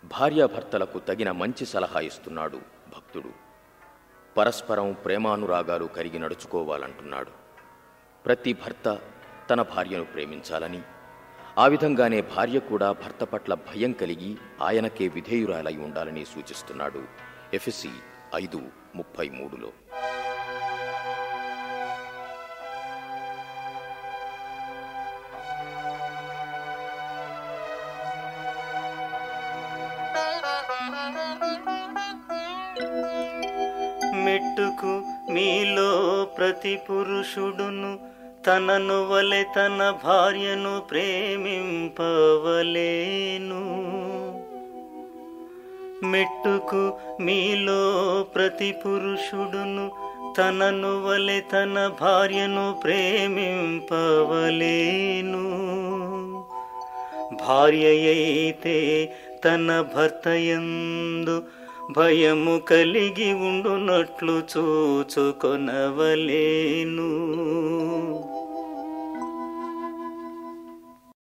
భార్యాభర్తలకు తగిన మంచి సలహా ఇస్తున్నాడు భక్తుడు పరస్పరం ప్రేమానురాగాలు కరిగి నడుచుకోవాలంటున్నాడు ప్రతి భర్త తన భార్యను ప్రేమించాలని ఆ విధంగానే భార్య కూడా భర్త పట్ల భయం కలిగి ఆయనకే విధేయురాలై ఉండాలని సూచిస్తున్నాడు ఎఫ్ఎసి ఐదు ముప్పై మూడులో మెట్టుకు మీలో ప్రతి పురుషుడును తనను వలె తన భార్యను ప్రేమింపవలేను మెట్టుకు మీలో ప్రతి పురుషుడును తనను వలె తన భార్యను ప్రేమింపవలేను భార్య అయితే తన భర్త యందు భయము కలిగి ఉండునట్లు చూచుకొనవలేను